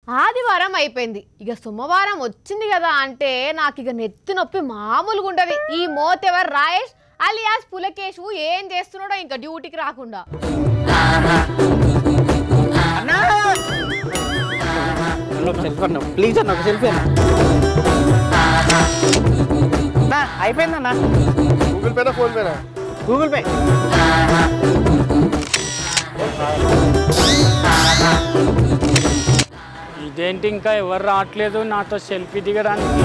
ఆదివారం అయిపోయింది ఇక సోమవారం వచ్చింది కదా అంటే నాకు ఇక నెత్తి నొప్పి మామూలుగా ఉండదు ఈ మోతెవర్ రాయేష్ అలియాస్ పులకేష్ ఏం చేస్తున్నాడో ఇంకా డ్యూటీకి రాకుండా సెల్ఫీ అన్న ప్లీజ్ అన్న ఒక సెల్ఫీ అన్న అన్నా, అయిపోయిందన్నా గూగుల్ పేనా ఫోన్ పేనా గూగుల్ పే ఇదేంటి ఇంకా ఎవరు రావట్లేదు నాతో సెల్ఫీ దిగడానికి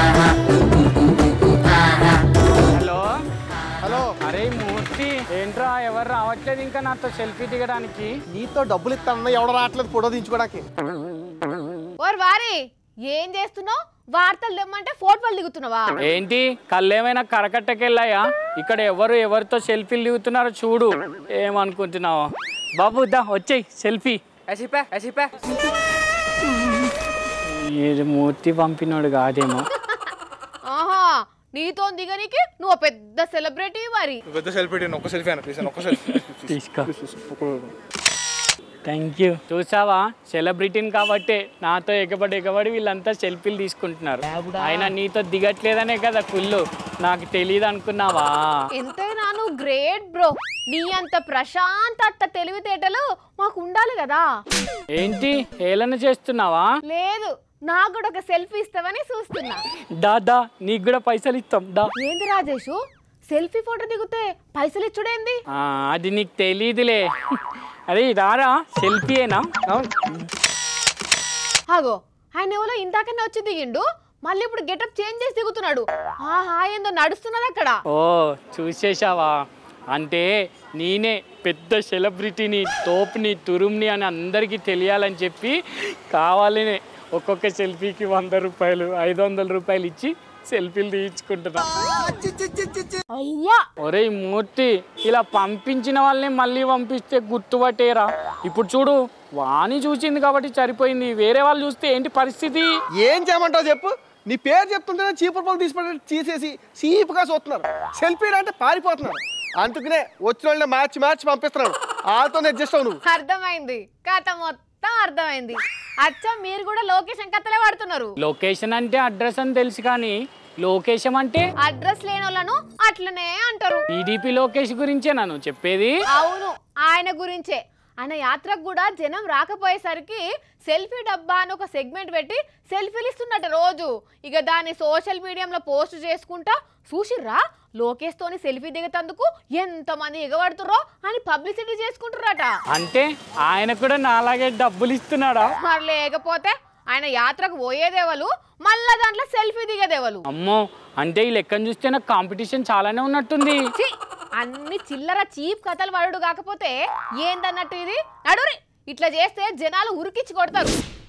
హలో హలో అరే మూర్తి ఏంట్రా ఎవరు రావట్లేదు ఇంకా నాతో సెల్ఫీ దిగడానికి నీతో డబ్బులు ఇస్తానన్నా ఎవడ రావట్లేదు ఫోటో దించుకోవడానికి ఓర్ వారి ఏం చేస్తున్నావు వార్తలు తెమ్మంటే ఫోటోలు దిగుతున్నావా ఏంటి కళ్ళేమైనా కరకట్టకెళ్ళాయా ఇక్కడ ఎవరు ఎవరితో సెల్ఫీలు దిగుతున్నారో చూడు ఏమనుకుంటున్నావు బాబు దా వచ్చేయ్ సెల్ఫీ ఇది మూర్తి పంపినోడు కాదేమో ఆహా నీతో దిగనికి నువ్వు పెద్ద సెలబ్రిటీ మరి పెద్ద సెల్ఫీ నేను ఒక్క సెల్ఫీ అన్న ప్లీజ్ ఒక్క సెల్ఫీ తీసుకో థ్యాంక్ యూ చూసావా సెలబ్రిటీని కాబట్టే నాతో ఎగబడి ఎగబడి వీళ్ళంతా సెల్ఫీలు తీసుకుంటున్నారు ఆయన నీతో దిగట్లేదనే కదా కుళ్ళు నాకు తెలియదు అనుకున్నావా ఎంతైనా నువ్వు గ్రేట్ బ్రో నీ అంత ప్రశాంత అట్ట తెలివితేటలు మాకు ఉండాలి కదా ఏంటి హేళన చేస్తున్నావా లేదు నాకు కూడా ఒక సెల్ఫీ ఇస్తావని చూస్తున్నా దా దా నీకు కూడా పైసలు ఇస్తాం దా ఏంది రాజేషు సెల్ఫీ ఫోటో దిగితే పైసలు ఇచ్చుడేంది ఆ, అది నీకు తెలియదులే అరే రారా సెల్ఫీయేనా ఆగో ఆయన ఎవరో ఇందాకనే వచ్చి దిగిండు మళ్ళీ ఇప్పుడు గెటప్ చేంజ్ చేసి దిగుతున్నాడు ఆహా ఏందో నడుస్తున్నది అక్కడ ఓ చూసేశావా అంటే నేనే పెద్ద సెలబ్రిటీని తోపుని తురుమ్ని అని అందరికీ తెలియాలని చెప్పి కావాలనే ఒక్కొక్క సెల్ఫీకి వంద రూపాయలు ఐదు వందల రూపాయలు ఇచ్చి సెల్ఫీలు తీయించుకుంటున్నా అయ్యా ఒరేయ్ మూర్తి ఇలా పంపించిన వాళ్ళని మళ్ళీ పంపిస్తే గుర్తుపట్టేరా ఇప్పుడు చూడు వాణి చూసింది కాబట్టి సరిపోయింది వేరే వాళ్ళు చూస్తే ఏంటి పరిస్థితి ఏం చేయమంటావు చెప్పు నీ పేరు చెప్తుంటేనే చీపురు పళ్ళు తీసి తీసేసి చీపుగా చూస్తున్నారు సెల్ఫీ అంటే పారిపోతున్నారు అందుకనే వచ్చిన వాళ్ళని మార్చి మార్చి పంపిస్తున్నాను వాళ్ళతో అడ్జస్ట్ అవ్వు నువ్వు అర్థమైంది కథ మొత్తం అర్థమైంది అచ్చా మీరు కూడా లొకేషన్ కథలే వాడుతున్నారు లొకేషన్ అంటే అడ్రస్ అని తెలుసు కానీ లోకేశం అంటే అడ్రస్ లేని వాళ్ళను అట్లనే అంటారు టీడీపీ లోకేష్ గురించే నన్ను చెప్పేది అవును ఆయన గురించే ఆయన యాత్రకు కూడా జనం రాకపోయేసరికి సెల్ఫీ డబ్బా అని ఒక సెగ్మెంట్ పెట్టి సెల్ఫీలు ఇస్తున్నట్ట రోజు ఇక దాన్ని సోషల్ మీడియాలో పోస్ట్ చేసుకుంటా చూసిర్రా లోకేష్ తోని సెల్ఫీ దిగతందుకు ఎంతమంది ఎగబడుతుర్రో అని పబ్లిసిటీ చేసుకుంటుర్రట అంటే ఆయన కూడా నాలాగే డబ్బులు ఇస్తున్నాడా మరి లేకపోతే ఆయన యాత్రకు పోయేదేవలు మళ్ళా దాంట్లో సెల్ఫీ దిగేదేవలు అమ్మో అంటే ఈ లెక్కను చూస్తే నాకు కాంపిటీషన్ చాలానే ఉన్నట్టుంది ఛీ! అన్ని చిల్లర చీప్ కథలు పడుడు కాకపోతే ఏందన్నట్టు ఇది నడురి ఇట్లా చేస్తే జనాలు ఉరికిచ్చి కొడతారు